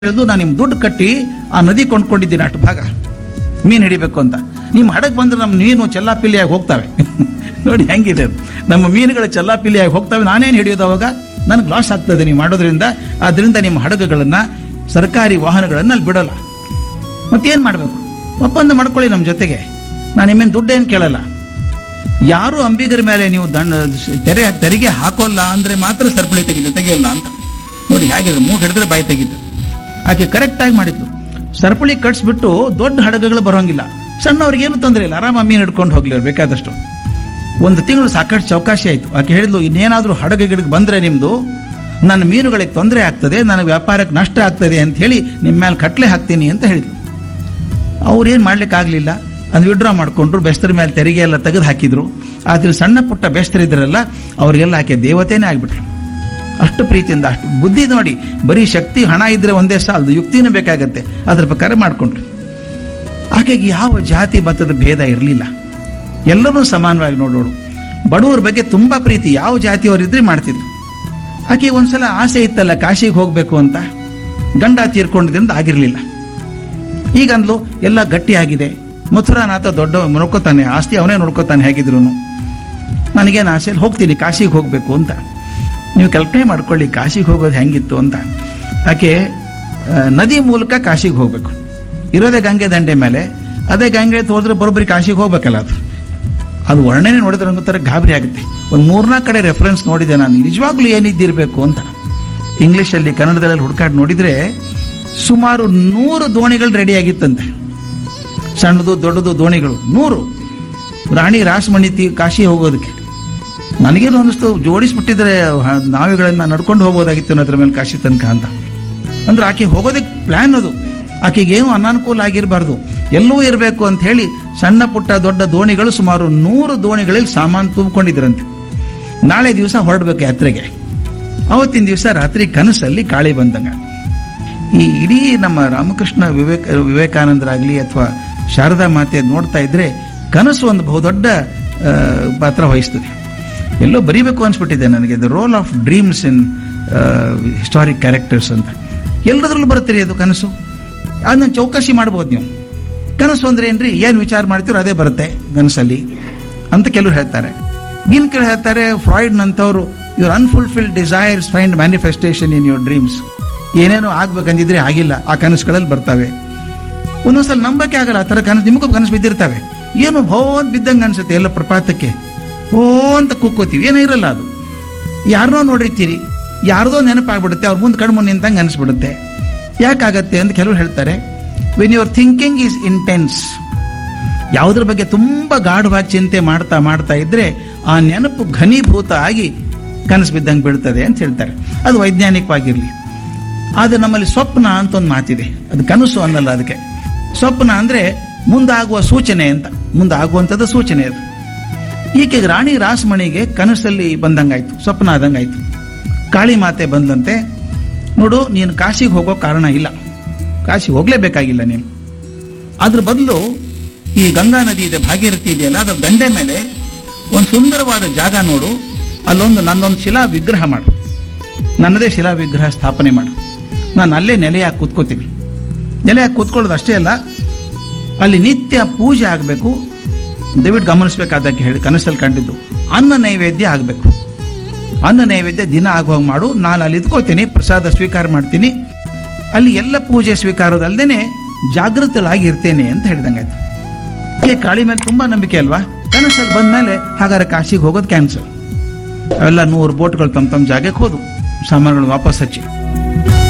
ಹಿಡಿದು ನಾನು ನಿಮ್ ದುಡ್ಡು ಕಟ್ಟಿ ಆ ನದಿ ಕೊಂಡ್ಕೊಂಡಿದ್ದೀನಿ ಅಷ್ಟು ಭಾಗ ಮೀನು ಹಿಡಿಬೇಕು ಅಂತ ನಿಮ್ಮ ಹಡಗ್ ಬಂದ್ರೆ ನಮ್ಮ ಮೀನು ಚೆಲ್ಲಾಪಿಲ್ಲಿಯಾಗಿ ಹೋಗ್ತವೆ ನೋಡಿ ಹೆಂಗಿದೆ ಅದು. ನಮ್ಮ ಮೀನುಗಳು ಚೆಲ್ಲಾಪಿಲ್ಲಿಯಾಗಿ ಹೋಗ್ತವೆ ನಾನೇನು ಹಿಡಿಯೋದು ಅವಾಗ ನನಗೆ ಲಾಸ್ ಆಗ್ತದೆ ನೀವು ಮಾಡೋದ್ರಿಂದ ಆದ್ರಿಂದ ನಿಮ್ಮ ಹಡಗುಗಳನ್ನ ಸರ್ಕಾರಿ ವಾಹನಗಳನ್ನ ಅಲ್ಲಿ ಬಿಡೋಲ್ಲ ಮತ್ತೇನ್ ಮಾಡಬೇಕು ಒಪ್ಪಂದ ಮಾಡ್ಕೊಳ್ಳಿ ನಮ್ಮ ಜೊತೆಗೆ ನಾನು ನಿಮ್ಮೇನು ದುಡ್ಡೇನು ಕೇಳಲ್ಲ ಯಾರು ಅಂಬಿಗರ ಮೇಲೆ ನೀವು ದಂಡ ತೆರೆ ತೆರಿಗೆ ಹಾಕೋಲ್ಲ ಅಂದ್ರೆ ಮಾತ್ರ ಸರಪಳಿ ತೆಗಿದು ತೆಗೆಯಲ್ಲ ಅಂತ ನೋಡಿ ಹೇಗಿದೆ ಮೂಗು ಹಿಡಿದ್ರೆ ಬಾಯಿ ತೆಗಿತು ಆಕೆ ಕರೆಕ್ಟ್ ಆಗಿ ಮಾಡಿದ್ದು ಸರಪಳಿ ಕಟ್ಸ್ಬಿಟ್ಟು ದೊಡ್ಡ ಹಡಗುಗಳು ಬರೋಂಗಿಲ್ಲ ಸಣ್ಣವ್ರಿಗೆ ಏನು ತೊಂದರೆ ಇಲ್ಲ ಆರಾಮ ಮೀನು ಹಿಡ್ಕೊಂಡು ಹೋಗ್ಲಿ ಅವ್ರು ಬೇಕಾದಷ್ಟು ಒಂದು ತಿಂಗಳು ಸಾಕಷ್ಟು ಚೌಕಾಶಿ ಆಯ್ತು ಆಕೆ ಹೇಳಿದ್ಲು ಇನ್ನೇನಾದ್ರೂ ಹಡಗುಗಳಿಗೆ ಬಂದ್ರೆ ನಿಮ್ದು ನನ್ನ ಮೀನುಗಳಿಗೆ ತೊಂದರೆ ಆಗ್ತದೆ ನನ್ನ ವ್ಯಾಪಾರಕ್ಕೆ ನಷ್ಟ ಆಗ್ತದೆ ಅಂತ ಹೇಳಿ ನಿಮ್ಮ ಮೇಲೆ ಕಟ್ಲೆ ಹಾಕ್ತೀನಿ ಅಂತ ಹೇಳಿದ್ಲು ಅವ್ರೇನು ಮಾಡ್ಲಿಕ್ಕೆ ಆಗ್ಲಿಲ್ಲ ಅದು ವಿಡ್ರಾ ಮಾಡ್ಕೊಂಡ್ರು ಬೆಸ್ತರ ಮೇಲೆ ತೆರಿಗೆ ಎಲ್ಲ ತೆಗೆದು ಹಾಕಿದ್ರು ಆದ್ರೆ ಸಣ್ಣ ಪುಟ್ಟ ಬೆಸ್ತರಿದ್ರಲ್ಲ ಅವ್ರಿಗೆಲ್ಲ ಆಕೆ ದೇವತೆನೇ ಆಗ್ಬಿಟ್ರು ಅಷ್ಟು ಪ್ರೀತಿಯಿಂದ ಅಷ್ಟು ಬುದ್ಧಿ ನೋಡಿ ಬರೀ ಶಕ್ತಿ ಹಣ ಇದ್ರೆ ಒಂದೇ ಸಾಲದು ಯುಕ್ತಿನೂ ಬೇಕಾಗತ್ತೆ ಅದ್ರ ಪ್ರಕಾರ ಮಾಡ್ಕೊಂಡ್ರು ಆಕೆಗೆ ಯಾವ ಜಾತಿ ಮತದ ಭೇದ ಇರಲಿಲ್ಲ ಎಲ್ಲರೂ ಸಮಾನವಾಗಿ ನೋಡೋಳು ಬಡವರ ಬಗ್ಗೆ ತುಂಬಾ ಪ್ರೀತಿ ಯಾವ ಜಾತಿಯವರಿದ್ರೆ ಮಾಡ್ತಿದ್ರು ಆಕೆ ಒಂದ್ಸಲ ಆಸೆ ಇತ್ತಲ್ಲ ಕಾಶಿಗೆ ಹೋಗ್ಬೇಕು ಅಂತ ಗಂಡ ತೀರ್ಕೊಂಡಿದ್ರಿಂದ ಆಗಿರ್ಲಿಲ್ಲ ಈಗ ಅಂದ್ಲು ಎಲ್ಲ ಗಟ್ಟಿಯಾಗಿದೆ ಮಥುರಾನಾಥ ದೊಡ್ಡ ನೋಡ್ಕೋತಾನೆ ಆಸ್ತಿ ಅವನೇ ನೋಡ್ಕೋತಾನೆ ಹೇಗಿದ್ರು ನನಗೇನು ಆಸೆ ಹೋಗ್ತೀನಿ ಕಾಶಿಗೆ ಹೋಗ್ಬೇಕು ಅಂತ ನೀವು ಕಲ್ಪನೆ ಮಾಡ್ಕೊಳ್ಳಿ ಕಾಶಿಗೆ ಹೋಗೋದು ಹೆಂಗಿತ್ತು ಅಂತ ಆಕೆ ಆ, ನದಿ ಮೂಲಕ ಕಾಶಿಗೆ ಹೋಗ್ಬೇಕು ಇರೋದೇ ಗಂಗೆ ದಂಡೆ ಮೇಲೆ ಅದೇ ಗಂಗೆ ಹೋದ್ರೆ ಬರೋಬ್ಬರಿ ಕಾಶಿಗೆ ಹೋಗ್ಬೇಕಲ್ಲ ಅದು ಅದು ವರ್ಣನೆ ನೋಡಿದ್ರೆ ಒಂಥರ ಗಾಬರಿ ಆಗುತ್ತೆ ಒಂದು ಮೂರ್ನಾಲ್ಕು ಕಡೆ ರೆಫರೆನ್ಸ್ ನೋಡಿದೆ ನಾನು ನಿಜವಾಗ್ಲೂ ಏನಿದ್ದಿರಬೇಕು ಅಂತ ಇಂಗ್ಲಿಷಲ್ಲಿ ಕನ್ನಡದಲ್ಲಿ ಹುಡುಕಾಡಿ ನೋಡಿದ್ರೆ ಸುಮಾರು ನೂರು ದೋಣಿಗಳು ರೆಡಿ ಆಗಿತ್ತಂತೆ ಸಣ್ಣದು ದೊಡ್ಡದು ದೋಣಿಗಳು ನೂರು ರಾಣಿ ರಾಸಮಣಿ ತೀ ಕಾಶಿ ಹೋಗೋದಕ್ಕೆ ನನಗೇನು ಅನ್ನಿಸ್ತು ಜೋಡಿಸ್ಬಿಟ್ಟಿದ್ರೆ ಹ- ನಾವೆಗಳನ್ನ ನಡ್ಕೊಂಡು ಹೋಗೋದಾಗಿತ್ತು ಅದ್ರ ಮೇಲೆ ಕಾಶಿ ತನಕ ಅಂತ ಅಂದ್ರೆ ಆಕೆ ಹೋಗೋದಕ್ಕೆ ಪ್ಲಾನ್ ಅದು ಆಕೆಗೇನು ಅನಾನುಕೂಲ ಆಗಿರಬಾರ್ದು ಎಲ್ಲೂ ಇರಬೇಕು ಅಂತ ಹೇಳಿ ಸಣ್ಣ ಪುಟ್ಟ ದೊಡ್ಡ ದೋಣಿಗಳು ಸುಮಾರು ನೂರು ದೋಣಿಗಳಲ್ಲಿ ಸಾಮಾನು ತುಂಬಿಕೊಂಡಿದ್ರಂತೆ ನಾಳೆ ದಿವಸ ಹೊರಡ್ಬೇಕು ಯಾತ್ರೆಗೆ ಅವತ್ತಿನ ದಿವಸ ರಾತ್ರಿ ಕನಸಲ್ಲಿ ಕಾಳಿ ಬಂದಂಗ ಈ ಇಡೀ ನಮ್ಮ ರಾಮಕೃಷ್ಣ ವಿವೇಕ ವಿವೇಕಾನಂದರಾಗ್ಲಿ ಅಥವಾ ಶಾರದಾ ಮಾತೆ ನೋಡ್ತಾ ಇದ್ರೆ ಕನಸು ಒಂದು ಬಹುದೊಡ್ಡ ಆ, ಪಾತ್ರ ವಹಿಸ್ತದೆ ಎಲ್ಲೋ ಬರೀಬೇಕು ಅನ್ಸ್ಬಿಟ್ಟಿದೆ ನನಗೆ the role of dreams in historic characters ಅಂತ ಎಲ್ಲದರಲ್ಲೂ ಬರುತ್ತೆ ರೀ ಅದು ಕನಸು ಅದನ್ನ ಚೌಕಸಿ ಮಾಡ್ಬೋದು ನೀವು ಕನಸು ಅಂದ್ರೆ ಏನ್ರಿ ಏನ್ ವಿಚಾರ ಮಾಡ್ತೀರೋ ಅದೇ ಬರುತ್ತೆ ಕನಸಲ್ಲಿ ಅಂತ ಕೆಲವರು ಹೇಳ್ತಾರೆ ಇನ್ ಕೆಲವು ಹೇಳ್ತಾರೆ ಫ್ರಾಯ್ಡ್ ನಂತವರು your unfulfilled desires find manifestation in your dreams ಏನೇನೋ ಆಗ್ಬೇಕಂದಿದ್ರೆ ಆಗಿಲ್ಲ ಆ ಕನಸುಗಳಲ್ಲಿ ಬರ್ತವೆ ಒಂದೊಂದ್ಸಲ ನಂಬಕ್ಕೆ ಆಗಲ್ಲ ಆ ಥರ ಕನಸು ನಿಮಗೂ ಕನಸು ಬಿದ್ದಿರ್ತವೆ ಏನು ಭೋ ಅಂತ ಬಿದ್ದಂಗೆ ಅನ್ಸುತ್ತೆ ಎಲ್ಲ ಪ್ರಪಾತಕ್ಕೆ ಓ ಅಂತ ಕುಕ್ಕೋತೀವಿ ಏನೂ ಇರಲ್ಲ ಅದು ಯಾರನ್ನೋ ನೋಡಿರ್ತೀರಿ ಯಾರ್ದೋ ನೆನಪಾಗ್ಬಿಡುತ್ತೆ ಅವ್ರ ಮುಂದೆ ಕಣ್ಮುಂದೆ ನಿಂತಂಗೆ ಅನಿಸ್ಬಿಡುತ್ತೆ ಯಾಕಾಗತ್ತೆ ಅಂತ ಕೆಲವರು ಹೇಳ್ತಾರೆ when your thinking is intense ಯಾವುದ್ರ ಬಗ್ಗೆ ತುಂಬಾ ಗಾಢವಾಗಿ ಚಿಂತೆ ಮಾಡ್ತಾ ಮಾಡ್ತಾ ಇದ್ರೆ ಆ ನೆನಪು ಘನೀಭೂತ ಆಗಿ ಕನಸು ಬಿದ್ದಂಗೆ ಬೀಳ್ತದೆ ಅಂತ ಹೇಳ್ತಾರೆ ಅದು ವೈಜ್ಞಾನಿಕವಾಗಿರ್ಲಿ ಆದ್ರೆ ನಮ್ಮಲ್ಲಿ ಸ್ವಪ್ನ ಅಂತ ಒಂದು ಮಾತಿದೆ ಅದು ಕನಸು ಅನ್ನಲ್ಲ ಅದಕ್ಕೆ ಸ್ವಪ್ನ ಅಂದ್ರೆ ಮುಂದಾಗುವ ಸೂಚನೆ ಅಂತ ಮುಂದಾಗುವಂಥದ್ದು ಸೂಚನೆ ಅದು ಈಕೆಗೆ ರಾಣಿ ರಾಸಮಣಿಗೆ ಕನಸಲ್ಲಿ ಬಂದಂಗಾಯ್ತು ಸ್ವಪ್ನ ಆದಂಗಾಯ್ತು ಕಾಳಿ ಮಾತೆ ಬಂದಂತೆ ನೋಡು ನೀನು ಕಾಶಿಗೆ ಹೋಗೋ ಕಾರಣ ಇಲ್ಲ ಕಾಶಿಗೆ ಹೋಗ್ಲೇಬೇಕಾಗಿಲ್ಲ ನೀನು ಅದ್ರ ಬದಲು ಈ ಗಂಗಾ ನದಿ ಇದೆ ಭಾಗೀರಥಿ ಇದೆಯಲ್ಲ ಅದ್ರ ದಂಡೆ ಮೇಲೆ ಒಂದು ಸುಂದರವಾದ ಜಾಗ ನೋಡು ಅಲ್ಲೊಂದು ನನ್ನೊಂದು ಶಿಲಾ ವಿಗ್ರಹ ಮಾಡು ನನ್ನದೇ ಶಿಲಾ ವಿಗ್ರಹ ಸ್ಥಾಪನೆ ಮಾಡು ನಾನು ಅಲ್ಲೇ ನೆಲೆಯಾಗಿ ಕೂತ್ಕೋತೀನಿ ನೆಲೆಯಾಗಿ ಕೂತ್ಕೊಳ್ಳೋದು ಅಷ್ಟೇ ಅಲ್ಲ ಅಲ್ಲಿ ನಿತ್ಯ ಪೂಜೆ ಆಗಬೇಕು ದಯವಿಟ್ಟು ಗಮನಿಸಬೇಕಾದಕ್ಕೆ ಹೇಳಿ ಕನಸಲ್ಲಿ ಕಂಡಿದ್ದು ಅನ್ನ ನೈವೇದ್ಯ ಆಗಬೇಕು ಅನ್ನ ನೈವೇದ್ಯ ದಿನ ಆಗುವಾಗ ಮಾಡು ನಾನು ಅಲ್ಲಿ ಇದ್ಕೋತೀನಿ ಪ್ರಸಾದ ಸ್ವೀಕಾರ ಮಾಡ್ತೀನಿ ಅಲ್ಲಿ ಎಲ್ಲ ಪೂಜೆ ಸ್ವೀಕಾರದಲ್ದೇನೆ ಜಾಗೃತಳಾಗಿ ಇರ್ತೇನೆ ಅಂತ ಹೇಳಿದಂಗಾಯ್ತು ಈ ಕಾಳಿ ಮೇಲೆ ತುಂಬಾ ನಂಬಿಕೆ ಅಲ್ವಾ ಕನಸಲ್ಲಿ ಬಂದ್ಮೇಲೆ ಹಾಗಾದ್ರೆ ಕಾಶಿಗೆ ಹೋಗೋದು ಕ್ಯಾನ್ಸಲ್ ಅವೆಲ್ಲ ನೂರು ಬೋಟ್ಗಳು ತಮ್ಮ ತಮ್ಮ ಜಾಗಕ್ಕೆ ಹೋದು ಸಾಮಾನುಗಳು ವಾಪಸ್ ಹಚ್ಚಿ